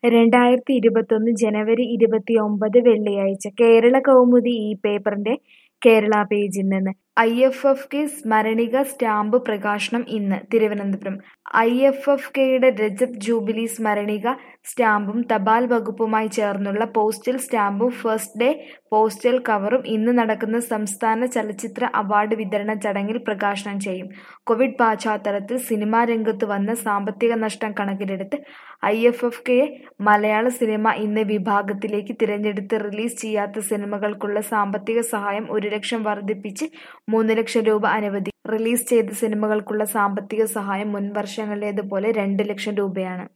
രണ്ടായിരത്തി ഇരുപത്തൊന്ന് ജനുവരി ഇരുപത്തിയൊമ്പത് വെള്ളിയാഴ്ച കേരള കൗമുദി ഈ പേപ്പറിന്റെ കേരള പേജിൽ നിന്ന് ഐ എഫ് എഫ് കെ സ്മരണിക സ്റ്റാമ്പ് പ്രകാശനം ഇന്ന് തിരുവനന്തപുരം ഐ എഫ് എഫ് കെയുടെ രജത് ജൂബിലി സ്മരണിക സ്റ്റാമ്പും തപാൽ വകുപ്പുമായി ചേർന്നുള്ള പോസ്റ്റൽ സ്റ്റാമ്പും ഫസ്റ്റ് ഡേ പോസ്റ്റൽ കവറും ഇന്ന് നടക്കുന്ന സംസ്ഥാന ചലച്ചിത്ര അവാർഡ് വിതരണ ചടങ്ങിൽ പ്രകാശനം ചെയ്യും കോവിഡ് പശ്ചാത്തലത്തിൽ സിനിമാ രംഗത്ത് വന്ന സാമ്പത്തിക നഷ്ടം കണക്കിലെടുത്ത് I F F K Malayala cinema ഇന്ന് വിഭാഗത്തിലേക്ക് തിരഞ്ഞെടുത്ത് റിലീസ് ചെയ്യാത്ത സിനിമകൾക്കുള്ള സാമ്പത്തിക സഹായം ഒരു ലക്ഷം വർദ്ധിപ്പിച്ച് മൂന്ന് ലക്ഷം രൂപ അനുവദിക്കും റിലീസ് ചെയ്ത സിനിമകൾക്കുള്ള സാമ്പത്തിക സഹായം മുൻ വർഷങ്ങളിലേതുപോലെ രണ്ട് ലക്ഷം രൂപയാണ്